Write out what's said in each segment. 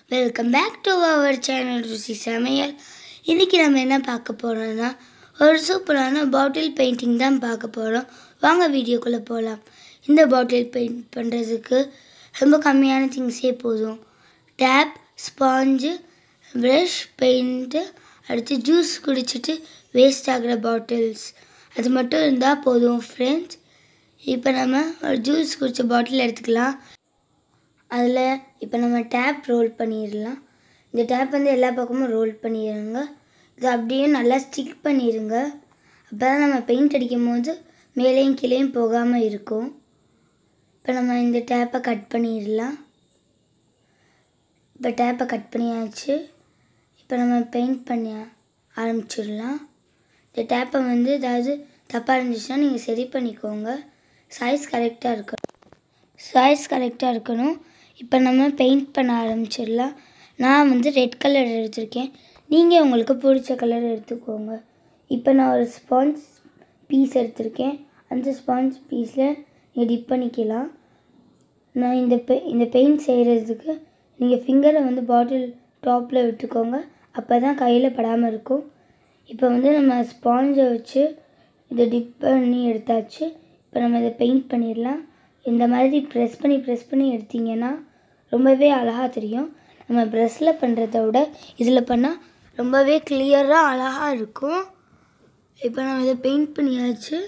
welcome back to our channel Ruchi Samayal இன்றைக்கி நம்ம என்ன பார்க்க போகிறோம்னா ஒரு சூப்பரான பாட்டில் பெயிண்டிங் தான் பார்க்க போகிறோம் வாங்க வீடியோக்குள்ளே போகலாம் இந்த பாட்டில் பெயிண்ட் பண்ணுறதுக்கு ரொம்ப கம்மியான திங்ஸே போதும் டேப் ஸ்பாஞ்சு ப்ரஷ் பெயிண்ட்டு அடுத்து ஜூஸ் குடிச்சிட்டு வேஸ்ட் ஆகிற பாட்டில்ஸ் அது மட்டும் இருந்தால் போதும் ஃப்ரெண்ட்ஸ் இப்போ நம்ம ஒரு ஜூஸ் குடித்த பாட்டில் எடுத்துக்கலாம் அதில் இப்போ நம்ம டேப் ரோல் பண்ணிடலாம் இந்த டேப் வந்து எல்லா பக்கமும் ரோல் பண்ணிடுங்க இது அப்படியே நல்லா ஸ்டிக் பண்ணிடுங்க அப்போ தான் நம்ம பெயிண்ட் அடிக்கும் போது மேலேயும் கீழேயும் போகாமல் இருக்கும் இப்போ நம்ம இந்த டேப்பை கட் பண்ணிடலாம் இப்போ டேப்பை கட் பண்ணியாச்சு இப்போ நம்ம பெயிண்ட் பண்ண ஆரம்பிச்சிடலாம் இந்த டேப்பை வந்து ஏதாவது தப்பாக இருந்துச்சுன்னா நீங்கள் சரி பண்ணிக்கோங்க சைஸ் கரெக்டாக இருக்கணும் சைஸ் கரெக்டாக இருக்கணும் இப்போ நம்ம பெயிண்ட் பண்ண ஆரம்பிச்சிடலாம் நான் வந்து ரெட் கலர் எடுத்திருக்கேன் நீங்கள் உங்களுக்கு பிடிச்ச கலர் எடுத்துக்கோங்க இப்போ நான் ஒரு ஸ்பாஞ்ச் பீஸ் எடுத்திருக்கேன் அந்த ஸ்பாஞ்ச் பீஸில் நீங்கள் டிப் பண்ணிக்கலாம் நான் இந்த பெ இந்த பெயிண்ட் செய்கிறதுக்கு நீங்கள் ஃபிங்கரை வந்து பாட்டில் டாப்பில் விட்டுக்கோங்க அப்போ தான் கையில் படாமல் இருக்கும் இப்போ வந்து நம்ம ஸ்பாஞ்சை வச்சு இதை டிப் பண்ணி எடுத்தாச்சு இப்போ நம்ம இதை பெயிண்ட் பண்ணிடலாம் இந்த மாதிரி ப்ரெஸ் பண்ணி ப்ரெஸ் பண்ணி எடுத்தீங்கன்னா ரொம்பவே அழகாக தெரியும் நம்ம ப்ரெஸ்ஸில் பண்ணுறத விட இதில் பண்ணால் ரொம்பவே கிளியராக அழகாக இருக்கும் இப்போ நம்ம இதை பெயிண்ட் பண்ணியாச்சு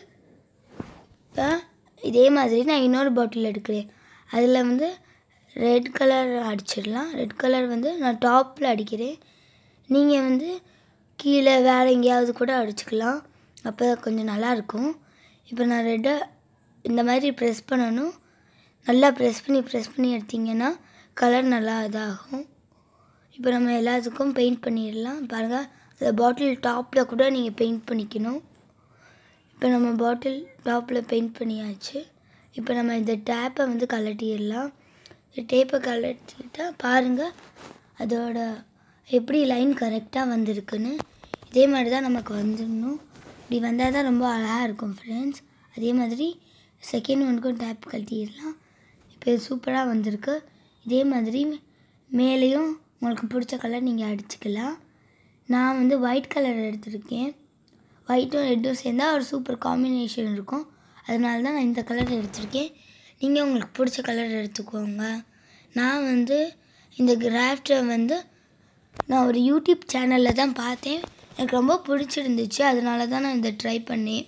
இப்போ இதே மாதிரி நான் இன்னொரு பாட்டில் எடுக்கிறேன் அதில் வந்து ரெட் கலர் அடிச்சிடலாம் ரெட் கலர் வந்து நான் டாப்பில் அடிக்கிறேன் நீங்கள் வந்து கீழே வேறு எங்கேயாவது கூட அடிச்சுக்கலாம் அப்போ கொஞ்சம் நல்லாயிருக்கும் இப்போ நான் ரெட்டை இந்த மாதிரி ப்ரெஸ் பண்ணணும் நல்லா ப்ரெஸ் பண்ணி ப்ரெஸ் பண்ணி எடுத்திங்கன்னா கலர் நல்லா இதாகும் இப்போ நம்ம எல்லாத்துக்கும் பெயிண்ட் பண்ணிடலாம் பாருங்கள் அந்த பாட்டில் டாப்பில் கூட நீங்கள் பெயிண்ட் பண்ணிக்கணும் இப்போ நம்ம பாட்டில் டாப்பில் பெயிண்ட் பண்ணியாச்சு இப்போ நம்ம இந்த டேப்பை வந்து கலட்டிடலாம் இந்த டேப்பை கலட்டிட்டா பாருங்கள் அதோட எப்படி லைன் கரெக்டாக வந்திருக்குன்னு இதே மாதிரி தான் நமக்கு வந்துடணும் இப்படி வந்தால் தான் ரொம்ப அழகாக இருக்கும் ஃப்ரெண்ட்ஸ் அதே மாதிரி செகண்ட் ஒனுக்கும் டேப் கழட்டிடலாம் இப்போ இது சூப்பராக வந்திருக்கு இதே மாதிரி மேலேயும் உங்களுக்கு பிடிச்ச கலர் நீங்கள் அடிச்சுக்கலாம் நான் வந்து ஒயிட் கலர் எடுத்திருக்கேன் ஒயிட்டும் ரெட்டும் சேர்ந்தால் ஒரு சூப்பர் காம்பினேஷன் இருக்கும் அதனால தான் நான் இந்த கலர் எடுத்திருக்கேன் நீங்கள் உங்களுக்கு பிடிச்ச கலர் எடுத்துக்கோங்க நான் வந்து இந்த கிராஃப்டை வந்து நான் ஒரு யூடியூப் சேனலில் தான் பார்த்தேன் எனக்கு ரொம்ப பிடிச்சிருந்துச்சு அதனால தான் நான் இதை ட்ரை பண்ணேன்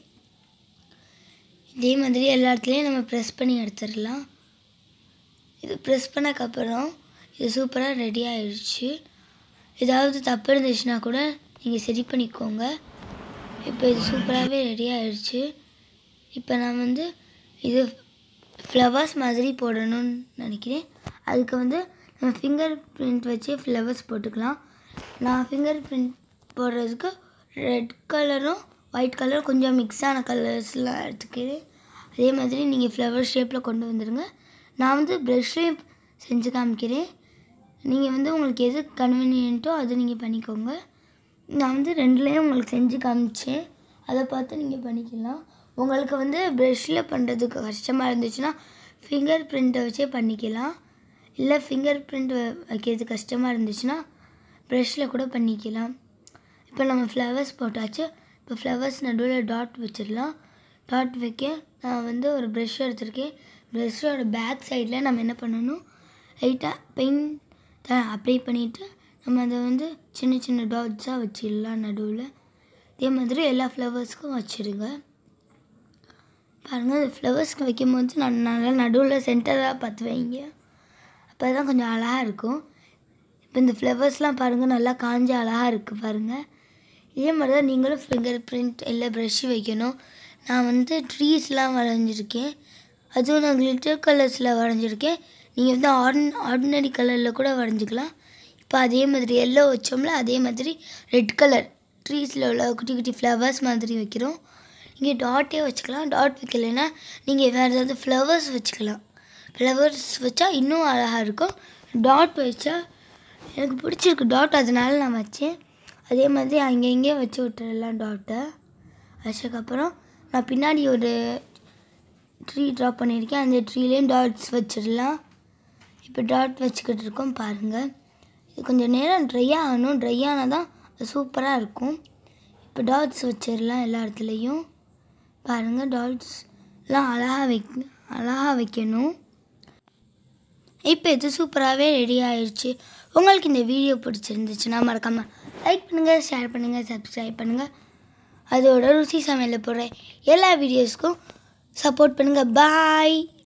இதே மாதிரி எல்லா இடத்துலையும் நம்ம ப்ரெஸ் பண்ணி எடுத்துடலாம் இது ப்ரெஸ் பண்ணக்கப்புறம் இது சூப்பராக ரெடி ஆயிடுச்சு ஏதாவது தப்பு இருந்துச்சுன்னா கூட நீங்கள் சரி பண்ணிக்கோங்க இப்போ இது சூப்பராகவே ரெடி ஆயிடுச்சு இப்போ நான் வந்து இது ஃப்ளவர்ஸ் மாதிரி போடணும்னு நினைக்கிறேன் அதுக்கு வந்து நம்ம ஃபிங்கர் பிரிண்ட் வச்சு ஃப்ளவர்ஸ் போட்டுக்கலாம் நான் ஃபிங்கர் பிரிண்ட் போடுறதுக்கு ரெட் கலரும் ஒயிட் கலரும் கொஞ்சம் மிக்ஸ் ஆன கலர்ஸ்லாம் எடுத்துக்கிறேன் அதே மாதிரி நீங்கள் ஃப்ளவர் ஷேப்பில் கொண்டு வந்துடுங்க நான் வந்து ப்ரெஷ்லேயும் செஞ்சு காமிக்கிறேன் நீங்கள் வந்து உங்களுக்கு எது கன்வீனியன்ட்டோ அது நீங்கள் பண்ணிக்கோங்க நான் வந்து ரெண்டுலேயும் உங்களுக்கு செஞ்சு காமிச்சேன் அதை பார்த்து நீங்கள் பண்ணிக்கலாம் உங்களுக்கு வந்து ப்ரெஷ்ஷில் பண்ணுறதுக்கு கஷ்டமாக இருந்துச்சுன்னா ஃபிங்கர் பிரிண்ட்டை வச்சே பண்ணிக்கலாம் இல்லை ஃபிங்கர் பிரிண்ட் வைக்கிறது கஷ்டமாக இருந்துச்சுன்னா ப்ரெஷ்ஷில் கூட பண்ணிக்கலாம் இப்போ நம்ம ஃப்ளவர்ஸ் போட்டாச்சு இப்போ ஃப்ளவர்ஸ் நடுவில் டாட் வச்சிடலாம் டாட் வைக்க நான் வந்து ஒரு ப்ரெஷ் எடுத்திருக்கேன் ப்ரெஷ்ஷோட பேக் சைடில் நம்ம என்ன பண்ணணும் லைட்டாக பெயிண்ட் அப்ளை பண்ணிவிட்டு நம்ம அதை வந்து சின்ன சின்ன டாட்ஸாக வச்சிடலாம் நடுவில் இதே மாதிரி எல்லா ஃப்ளவர்ஸ்க்கும் வச்சுருங்க பாருங்கள் இந்த ஃப்ளவர்ஸ்க்கு வைக்கும் போது நான் நல்லா நடுவில் சென்டராக பார்த்து வைங்க அப்போ தான் கொஞ்சம் அழகாக இருக்கும் இப்போ இந்த ஃப்ளவர்ஸ்லாம் பாருங்கள் நல்லா காஞ்ச அழகாக இருக்குது பாருங்கள் இதே மாதிரி தான் நீங்களும் ஃபிங்கர் பிரிண்ட் இல்லை ப்ரஷ் வைக்கணும் நான் வந்து ட்ரீஸ்லாம் வரைஞ்சிருக்கேன் அதுவும் நான் கிளிட்டர் கலர்ஸில் வரைஞ்சிருக்கேன் நீங்கள் வந்து ஆர்டின் ஆர்டினரி கலரில் கூட வரைஞ்சிக்கலாம் இப்போ அதே மாதிரி எல்லோ வச்சோம்ல அதே மாதிரி ரெட் கலர் ட்ரீஸில் உள்ள குட்டி குட்டி ஃப்ளவர்ஸ் மாதிரி வைக்கிறோம் நீங்கள் டாட்டே வச்சுக்கலாம் டாட் வைக்கலைன்னா நீங்கள் வேறு ஏதாவது ஃப்ளவர்ஸ் வச்சுக்கலாம் ஃப்ளவர்ஸ் வச்சா இன்னும் அழகாக இருக்கும் டாட் வச்சா எனக்கு பிடிச்சிருக்கு டாட் அதனால நான் வச்சேன் அதே மாதிரி அங்கே இங்கே வச்சு விட்டுறலாம் டாட்டை வச்சதுக்கப்புறம் நான் பின்னாடி ஒரு ட்ரீ ட்ரா பண்ணியிருக்கேன் அந்த ட்ரீலேயும் டாட்ஸ் வச்சிடலாம் இப்போ டாட் வச்சுக்கிட்டு இருக்கோம் பாருங்கள் இது கொஞ்சம் நேரம் ட்ரை ஆகணும் ட்ரை ஆனால் தான் அது சூப்பராக இருக்கும் இப்போ டாட்ஸ் வச்சிடலாம் எல்லா இடத்துலையும் பாருங்கள் டாட்ஸ்லாம் அழகாக வைக்க அழகாக வைக்கணும் இப்போ இது சூப்பராகவே ரெடி ஆயிடுச்சு உங்களுக்கு இந்த வீடியோ பிடிச்சிருந்துச்சுன்னா மறக்காமல் லைக் பண்ணுங்கள் ஷேர் பண்ணுங்கள் சப்ஸ்கிரைப் பண்ணுங்கள் அதோட ருசி சமையலில் போடுற எல்லா வீடியோஸ்க்கும் சப்போர்ட் பண்ணுங்கள் பாய்